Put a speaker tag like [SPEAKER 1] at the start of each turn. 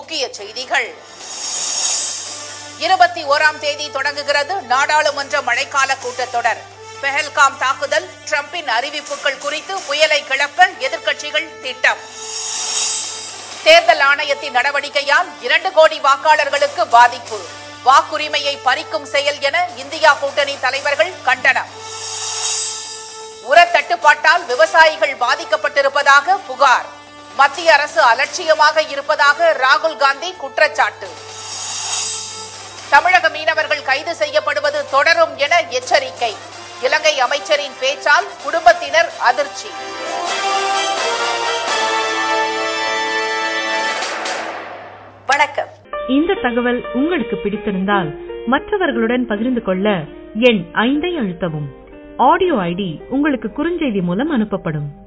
[SPEAKER 1] முக்கிய செய்திகள் இருபத்தி ஓராம் தேதி தொடங்குகிறது நாடாளுமன்ற மழைக்கால கூட்டத்தொடர் பெஹல்காம் தாக்குதல் டிரம்பின் அறிவிப்புகள் குறித்து புயலை கிளப்ப எதிர்க்கட்சிகள் திட்டம் தேர்தல் ஆணையத்தின் நடவடிக்கையால் இரண்டு கோடி வாக்காளர்களுக்கு பாதிப்பு வாக்குரிமையை பறிக்கும் செயல் என இந்தியா கூட்டணி தலைவர்கள் கண்டனம் உர தட்டுப்பாட்டால் விவசாயிகள் பாதிக்கப்பட்டிருப்பதாக புகார் மத்திய அரசு அலட்சியமாக இருப்பதாக ராகுல் காந்தி குற்றச்சாட்டு தமிழக மீனவர்கள் கைது செய்யப்படுவது தொடரும் என எச்சரிக்கை இலங்கை அமைச்சரின் பேச்சால் குடும்பத்தினர் அதிர்ச்சி வணக்கம்
[SPEAKER 2] இந்த தகவல் உங்களுக்கு பிடித்திருந்தால் மற்றவர்களுடன் பகிர்ந்து கொள்ள எண் ஐந்தை அழுத்தவும் ஆடியோ ஐடி உங்களுக்கு குறுஞ்செய்தி மூலம் அனுப்பப்படும்